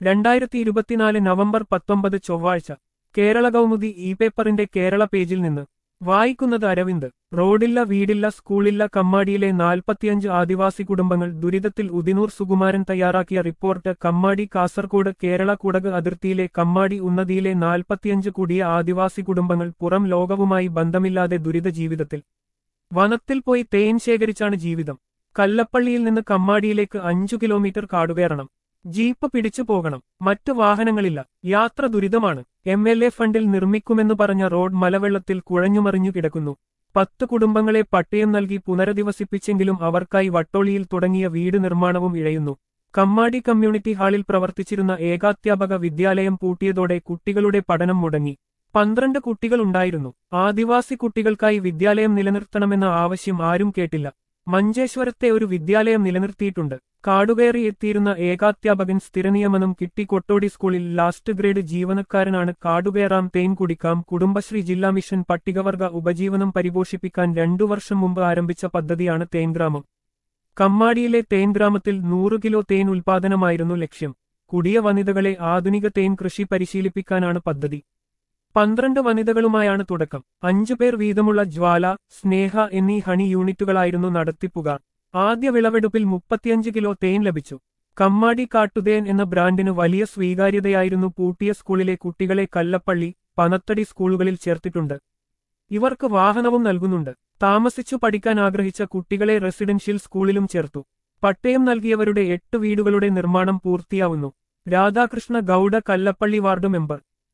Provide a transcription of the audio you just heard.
രണ്ടായിരത്തി ഇരുപത്തിനാല് നവംബർ പത്തൊമ്പത് ചൊവ്വാഴ്ച കേരള കൗമുദി ഇ പേപ്പറിന്റെ കേരള പേജിൽ നിന്ന് വായിക്കുന്നത് അരവിന്ദ് റോഡില്ല വീടില്ല സ്കൂളില്ല കമ്മാടിയിലെ നാൽപ്പത്തിയഞ്ച് ആദിവാസി കുടുംബങ്ങൾ ദുരിതത്തിൽ ഉദിനൂർ സുകുമാരൻ തയ്യാറാക്കിയ റിപ്പോർട്ട് കമ്മാടി കാസർകോട് കേരള കുടക് അതിർത്തിയിലെ കമ്മാടി ഉന്നതിയിലെ നാൽപ്പത്തിയഞ്ച് കുടിയ ആദിവാസി കുടുംബങ്ങൾ പുറം ലോകവുമായി ബന്ധമില്ലാതെ ദുരിത ജീവിതത്തിൽ വനത്തിൽ പോയി തേൻ ശേഖരിച്ചാണ് ജീവിതം കല്ലപ്പള്ളിയിൽ നിന്ന് കമ്മാടിയിലേക്ക് അഞ്ചു കിലോമീറ്റർ കാടുകയറണം ജീപ്പ് പിടിച്ചു പോകണം മറ്റു വാഹനങ്ങളില്ല യാത്ര ദുരിതമാണ് എം എൽ എ ഫണ്ടിൽ നിർമ്മിക്കുമെന്ന് പറഞ്ഞ റോഡ് മലവെള്ളത്തിൽ കുഴഞ്ഞുമറിഞ്ഞു കിടക്കുന്നു പത്ത് കുടുംബങ്ങളെ പട്ടയം നൽകി പുനരധിവസിപ്പിച്ചെങ്കിലും അവർക്കായി വട്ടോളിയിൽ തുടങ്ങിയ വീട് നിർമ്മാണവും ഇഴയുന്നു കമ്മാടി കമ്മ്യൂണിറ്റി ഹാളിൽ പ്രവർത്തിച്ചിരുന്ന ഏകാധ്യാപക വിദ്യാലയം പൂട്ടിയതോടെ കുട്ടികളുടെ പഠനം മുടങ്ങി പന്ത്രണ്ട് കുട്ടികളുണ്ടായിരുന്നു ആദിവാസി കുട്ടികൾക്കായി വിദ്യാലയം നിലനിർത്തണമെന്ന ആവശ്യം ആരും കേട്ടില്ല മഞ്ചേശ്വരത്തെ ഒരു വിദ്യാലയം നിലനിർത്തിയിട്ടുണ്ട് കാടുകയറി എത്തിയിരുന്ന ഏകാധ്യാപകൻ സ്ഥിരനിയമനം കിട്ടി കൊട്ടോടി സ്കൂളിൽ ലാസ്റ്റ് ഗ്രേഡ് ജീവനക്കാരനാണ് കാടുകയറാം തേൻ കുടിക്കാം കുടുംബശ്രീ ജില്ലാ മിഷൻ പട്ടികവർഗ ഉപജീവനം പരിപോഷിപ്പിക്കാൻ രണ്ടു വർഷം മുമ്പ് ആരംഭിച്ച പദ്ധതിയാണ് തേൻഗ്രാമം കമ്മാടിയിലെ തേൻ ഗ്രാമത്തിൽ നൂറ് കിലോ തേൻ ഉൽപാദനമായിരുന്നു ലക്ഷ്യം കുടിയ വനിതകളെ ആധുനിക തേൻ കൃഷി പരിശീലിപ്പിക്കാനാണ് പദ്ധതി പന്ത്രണ്ട് വനിതകളുമായാണ് തുടക്കം അഞ്ചു പേർ വീതമുള്ള ജ്വാല സ്നേഹ എന്നീ ഹണി യൂണിറ്റുകളായിരുന്നു നടത്തിപ്പുകാർ ആദ്യ വിളവെടുപ്പിൽ മുപ്പത്തിയഞ്ച് കിലോ തേൻ ലഭിച്ചു കമ്മാടി കാട്ടുതേൻ എന്ന ബ്രാൻഡിന് വലിയ സ്വീകാര്യതയായിരുന്നു പൂട്ടിയ സ്കൂളിലെ കുട്ടികളെ കല്ലപ്പള്ളി പനത്തടി സ്കൂളുകളിൽ ചേർത്തിട്ടുണ്ട് ഇവർക്ക് വാഹനവും നൽകുന്നുണ്ട് താമസിച്ചു പഠിക്കാൻ ആഗ്രഹിച്ച കുട്ടികളെ റെസിഡൻഷ്യൽ സ്കൂളിലും ചേർത്തു പട്ടയം നൽകിയവരുടെ എട്ട് വീടുകളുടെ നിർമ്മാണം പൂർത്തിയാവുന്നു രാധാകൃഷ്ണ ഗൌഡ കല്ലപ്പള്ളി വാർഡ് മെമ്പർ